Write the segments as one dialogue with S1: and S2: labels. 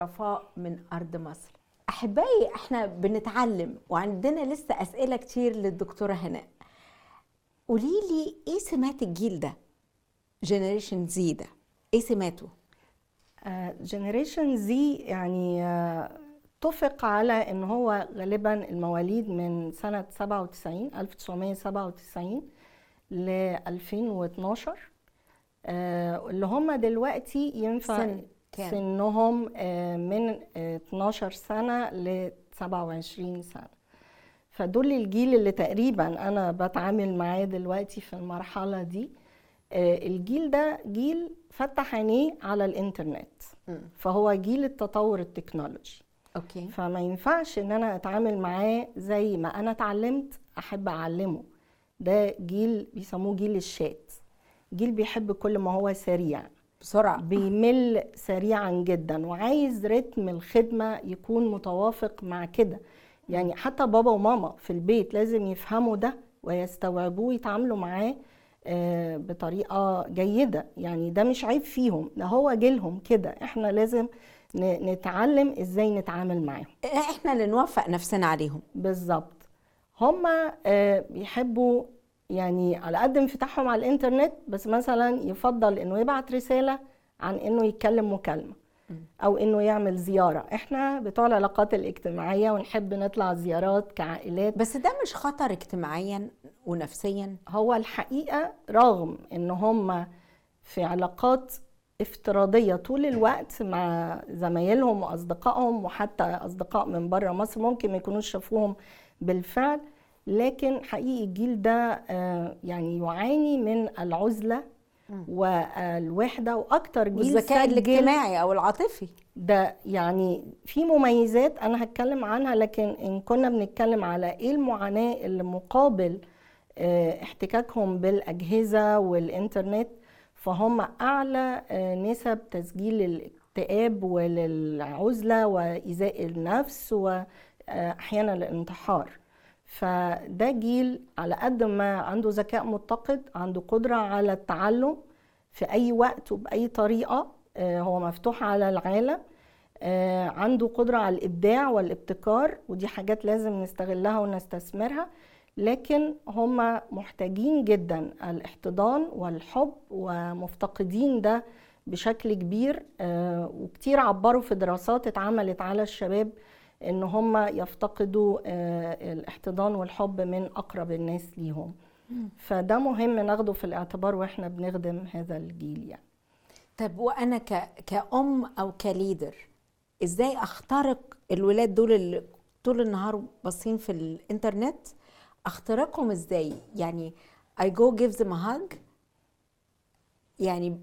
S1: رفاء من أرض مصر أحبائي احنا بنتعلم وعندنا لسه أسئلة كتير للدكتورة هناء قولي لي ايه سمات الجيل ده جنريشن زي ده ايه سماته
S2: جنريشن زي يعني آه، اتفق على ان هو غالبا المواليد من سنة 97 1997 ل 2012 آه، اللي هم دلوقتي ينفع
S1: سن كام؟
S2: سنهم آه، من آه، 12 سنة ل 27 سنة فدول الجيل اللي تقريبا انا بتعامل معاه دلوقتي في المرحلة دي آه، الجيل ده جيل فتح عينيه على الانترنت
S1: مم.
S2: فهو جيل التطور التكنولوجي
S1: اوكي
S2: فما ينفعش ان انا اتعامل معاه زي ما انا اتعلمت احب اعلمه ده جيل بيسموه جيل الشات جيل بيحب كل ما هو سريع
S1: بسرعة
S2: بيمل سريعا جدا وعايز رتم الخدمة يكون متوافق مع كده يعني حتى بابا وماما في البيت لازم يفهموا ده ويستوعبوه ويتعاملوا معاه آه، بطريقة جيدة يعني ده مش عيب فيهم ده هو جيلهم كده احنا لازم ن- نتعلم ازاي نتعامل معاهم
S1: احنا اللي نوفق نفسنا عليهم
S2: بالظبط هما آه، بيحبوا يعني على قد انفتاحهم على الانترنت بس مثلا يفضل انه يبعت رسالة عن انه يتكلم مكالمة او انه يعمل زيارة احنا بتوع العلاقات الاجتماعية ونحب نطلع زيارات كعائلات
S1: بس ده مش خطر اجتماعيا ونفسيا
S2: هو الحقيقة رغم ان هم في علاقات افتراضية طول الوقت مع زمايلهم وأصدقائهم وحتى أصدقاء من بره مصر ممكن ما يكونوش شافوهم بالفعل لكن حقيقي الجيل ده آه، يعني يعاني من العزلة والوحدة وأكتر جيل
S1: والذكاء
S2: سجل
S1: الاجتماعي او العاطفي
S2: ده يعني في مميزات انا هتكلم عنها لكن ان كنا بنتكلم على ايه المعاناة اللي مقابل آه، احتكاكهم بالاجهزة والانترنت فهم اعلى آه، نسب تسجيل الاكتئاب وللعزلة وايذاء النفس واحيانا الانتحار فده جيل على قد ما عنده ذكاء متقد عنده قدرة على التعلم في أي وقت وبأي طريقة آه، هو مفتوح على العالم آه، عنده قدرة على الإبداع والابتكار ودي حاجات لازم نستغلها ونستثمرها لكن هم محتاجين جدا الاحتضان والحب ومفتقدين ده بشكل كبير آه، وكتير عبروا في دراسات اتعملت على الشباب ان هم يفتقدوا آه، الاحتضان والحب من اقرب الناس ليهم فده مهم ناخده في الاعتبار واحنا بنخدم هذا الجيل يعني
S1: طب وانا ك... كأم او كليدر ازاي اخترق الولاد دول اللي طول النهار باصين في الانترنت اخترقهم ازاي يعني I go give them a hug يعني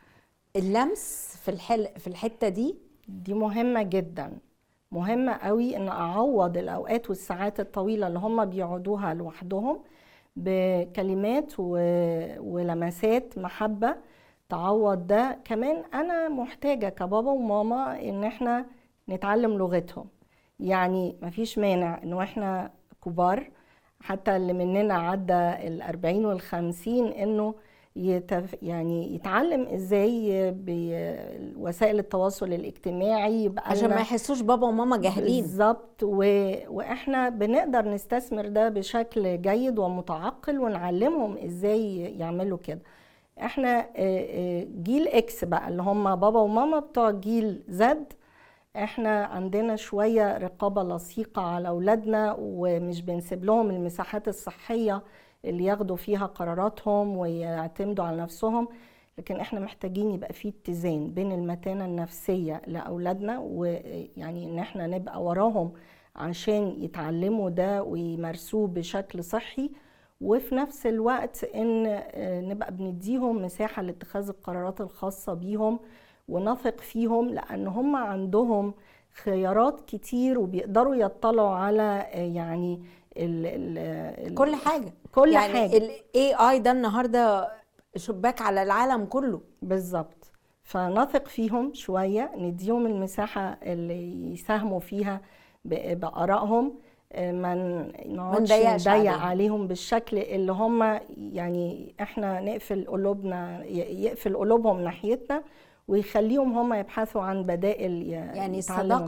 S1: اللمس في الحل في الحتة دي
S2: دي مهمة جدا مهمة قوي ان اعوض الاوقات والساعات الطويلة اللي هم بيقعدوها لوحدهم بكلمات و... ولمسات محبة تعوض ده كمان انا محتاجة كبابا وماما ان احنا نتعلم لغتهم يعني مفيش مانع انه احنا كبار حتى اللي مننا عدى الأربعين والخمسين انه يتف يعني يتعلم ازاي بوسائل التواصل الاجتماعي يبقى
S1: عشان
S2: لنا-
S1: ما يحسوش بابا وماما جاهلين
S2: بالظبط و... واحنا بنقدر نستثمر ده بشكل جيد ومتعقل ونعلمهم ازاي يعملوا كده احنا آه، آه، جيل اكس بقى اللي هم بابا وماما بتوع جيل زد احنا عندنا شوية رقابة لصيقة على اولادنا ومش بنسيب لهم المساحات الصحية اللي ياخدوا فيها قراراتهم ويعتمدوا على نفسهم لكن احنا محتاجين يبقى في اتزان بين المتانة النفسية لأولادنا ويعني ان احنا نبقى وراهم عشان يتعلموا ده ويمارسوه بشكل صحي وفي نفس الوقت ان آه، نبقى بنديهم مساحة لاتخاذ القرارات الخاصة بيهم ونثق فيهم لان هم عندهم خيارات كتير وبيقدروا يطلعوا على آه، يعني ال ال
S1: كل حاجة
S2: كل
S1: يعني
S2: حاجة
S1: ال AI ده النهاردة شباك على العالم كله
S2: بالظبط فنثق فيهم شوية نديهم المساحة اللي يساهموا فيها ب- بآرائهم آه، ما ن- نقعدش
S1: نضيقش
S2: نضيق
S1: عليهم.
S2: عليهم بالشكل اللي هم يعني احنا نقفل قلوبنا ي- يقفل قلوبهم ناحيتنا ويخليهم هم يبحثوا عن بدائل ي-
S1: يعني
S2: يتعلموا
S1: الصداقه